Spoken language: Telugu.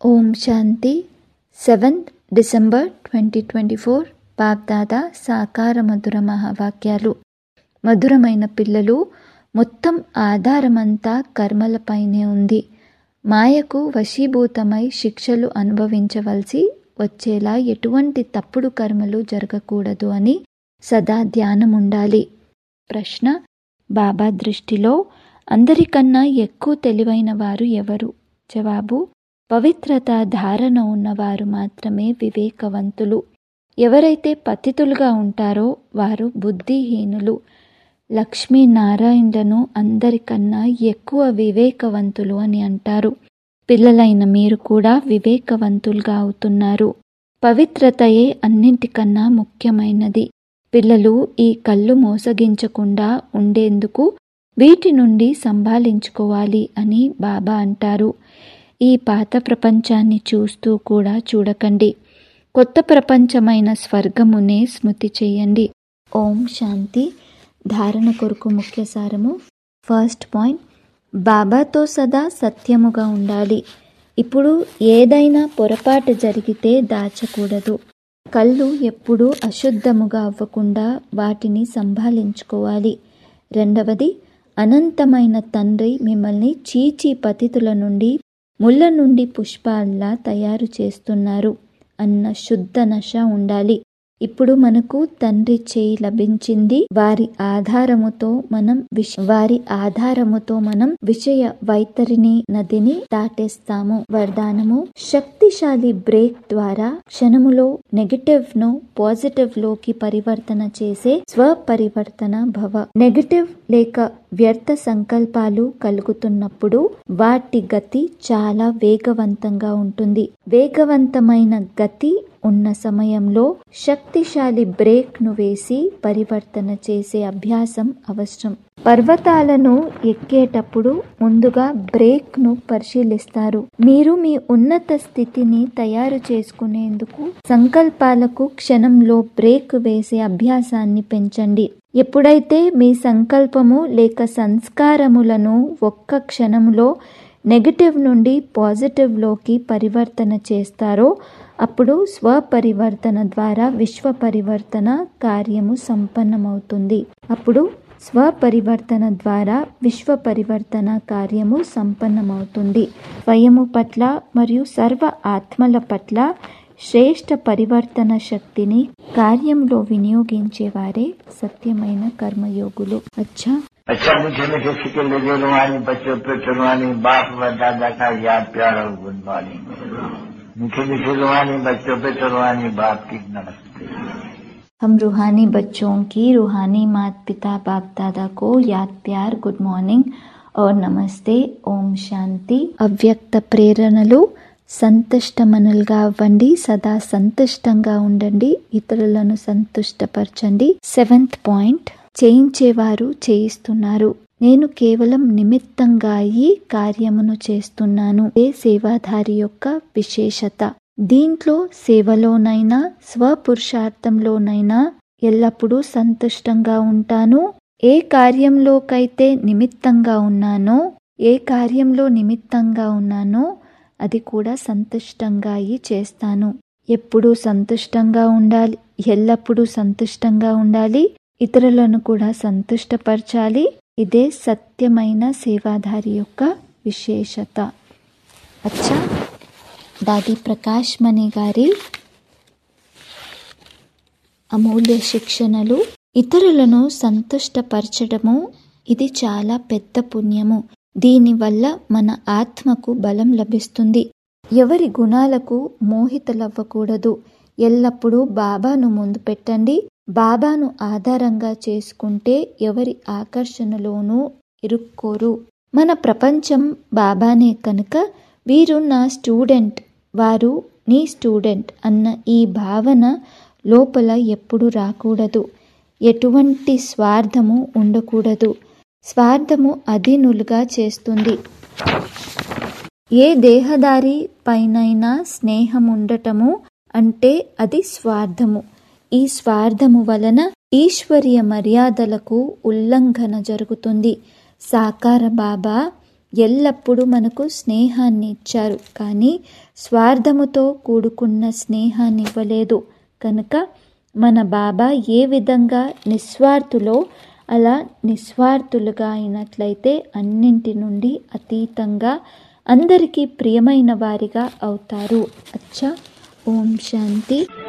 ఓం శాంతి seventh December twenty twenty four Bapdada సాకార మధుర మహావాక్యాలు మధురమైన పిల్లలు మొత్తం ఆధారమంతా కర్మలపైనే ఉంది మాయకు వశీభూతమై శిక్షలు అనుభవించవలసి వచ్చేలా ఎటువంటి తప్పుడు కర్మలు జరగకూడదు అని సదా ధ్యానం ఉండాలి ప్రశ్న బాబా దృష్టిలో అందరికన్నా ఎక్కువ తెలివైన వారు ఎవరు జవాబు పవిత్రత ధారణ ఉన్నవారు మాత్రమే వివేకవంతులు ఎవరైతే పతితులుగా ఉంటారో వారు బుద్ధిహీనులు లక్ష్మీనారాయణులను అందరికన్నా ఎక్కువ వివేకవంతులు అని అంటారు పిల్లలైన మీరు కూడా వివేకవంతులుగా అవుతున్నారు పవిత్రతయే అన్నింటికన్నా ముఖ్యమైనది పిల్లలు ఈ కళ్ళు మోసగించకుండా ఉండేందుకు వీటి నుండి సంభాళించుకోవాలి అని బాబా అంటారు ఈ పాత ప్రపంచాన్ని చూస్తూ కూడా చూడకండి కొత్త ప్రపంచమైన స్వర్గమునే స్మృతి చేయండి ఓం శాంతి ధారణ కొరకు ముఖ్య సారము ఫస్ట్ పాయింట్ బాబాతో సదా సత్యముగా ఉండాలి ఇప్పుడు ఏదైనా పొరపాటు జరిగితే దాచకూడదు కళ్ళు ఎప్పుడూ అశుద్ధముగా అవ్వకుండా వాటిని సంభాళించుకోవాలి రెండవది అనంతమైన తండ్రి మిమ్మల్ని చీచీ పతితుల నుండి ముళ్ళ నుండి పుష్పాల్లా తయారు చేస్తున్నారు అన్న శుద్ధ నశ ఉండాలి ఇప్పుడు మనకు తండ్రి చేయి లభించింది వారి ఆధారముతో మనం విష వారి ఆధారముతో మనం విషయ వైతరిని నదిని దాటేస్తాము వరదానము శక్తిశాలి బ్రేక్ ద్వారా క్షణములో నెగటివ్ ను పాజిటివ్ లోకి పరివర్తన చేసే స్వపరివర్తన భవ నెగటివ్ లేక వ్యర్థ సంకల్పాలు కలుగుతున్నప్పుడు వాటి గతి చాలా వేగవంతంగా ఉంటుంది వేగవంతమైన గతి ఉన్న సమయంలో శక్తిశాలి బ్రేక్ ను వేసి పరివర్తన చేసే అభ్యాసం అవసరం పర్వతాలను ఎక్కేటప్పుడు ముందుగా బ్రేక్ ను పరిశీలిస్తారు మీరు మీ ఉన్నత స్థితిని తయారు చేసుకునేందుకు సంకల్పాలకు క్షణంలో బ్రేక్ వేసే అభ్యాసాన్ని పెంచండి ఎప్పుడైతే మీ సంకల్పము లేక సంస్కారములను ఒక్క క్షణంలో నెగటివ్ నుండి పాజిటివ్లోకి పరివర్తన చేస్తారో అప్పుడు స్వపరివర్తన ద్వారా విశ్వ పరివర్తన కార్యము సంపన్నమవుతుంది అప్పుడు స్వపరివర్తన ద్వారా విశ్వ పరివర్తన కార్యము సంపన్నమవుతుంది స్వయము పట్ల మరియు సర్వ ఆత్మల పట్ల శ్రేష్ట పరివర్తన శక్తిని కార్యంలో వినియోగించేవారే సత్యమైన కర్మయోగులు అచ్చా अच्छा मीठे मीठे सिक्के लगे रुहानी बच्चों पे चुनवानी बाप व दादा का याद प्यार और गुड मॉर्निंग मीठे मीठे रुहानी बच्चों पे चुनवानी बाप की नमस्ते हम रूहानी बच्चों की रूहानी माता पिता बाप दादा को याद प्यार గుడ్ మార్నింగ్ और నమస్తే ఓం శాంతి అవ్యక్త ప్రేరణలు సంతుష్టమనులుగా అవ్వండి సదా సంతుష్టంగా ఉండండి ఇతరులను సంతుష్టపరచండి సెవెంత్ పాయింట్ చేయించేవారు చేయిస్తున్నారు నేను కేవలం నిమిత్తంగా ఈ కార్యమును చేస్తున్నాను ఏ సేవాధారి యొక్క విశేషత దీంట్లో సేవలోనైనా స్వపురుషార్థంలోనైనా ఎల్లప్పుడూ సంతుష్టంగా ఉంటాను ఏ కార్యంలోకైతే నిమిత్తంగా ఉన్నానో ఏ కార్యంలో నిమిత్తంగా ఉన్నానో అది కూడా సంతుష్టంగా అయి చేస్తాను ఎప్పుడూ సంతుష్టంగా ఉండాలి ఎల్లప్పుడూ సంతుష్టంగా ఉండాలి ఇతరులను కూడా సంతుష్టపరచాలి ఇదే సత్యమైన సేవాధారి యొక్క విశేషత అచ్చా దాది ప్రకాష్ మణి గారి అమూల్య శిక్షణలు ఇతరులను సంతుష్టపరచడము ఇది చాలా పెద్ద పుణ్యము దీనివల్ల మన ఆత్మకు బలం లభిస్తుంది ఎవరి గుణాలకు మోహితలవ్వకూడదు ఎల్లప్పుడూ బాబాను ముందు పెట్టండి బాబాను ఆధారంగా చేసుకుంటే ఎవరి ఆకర్షణలోనూ ఇరుక్కోరు మన ప్రపంచం బాబానే కనుక వీరు నా స్టూడెంట్ వారు నీ స్టూడెంట్ అన్న ఈ భావన లోపల ఎప్పుడు రాకూడదు ఎటువంటి స్వార్థము ఉండకూడదు స్వార్థము అధీనులుగా చేస్తుంది ఏ దేహదారి పైనైనా స్నేహం ఉండటము అంటే అది స్వార్థము ఈ స్వార్థము వలన ఈశ్వరీయ మర్యాదలకు ఉల్లంఘన జరుగుతుంది సాకార బాబా ఎల్లప్పుడూ మనకు స్నేహాన్ని ఇచ్చారు కానీ స్వార్థముతో కూడుకున్న స్నేహాన్ని ఇవ్వలేదు కనుక మన బాబా ఏ విధంగా నిస్వార్థులో అలా నిస్వార్థులుగా అయినట్లయితే అన్నింటి నుండి అతీతంగా అందరికీ ప్రియమైన వారిగా అవుతారు అచ్చా ఓం శాంతి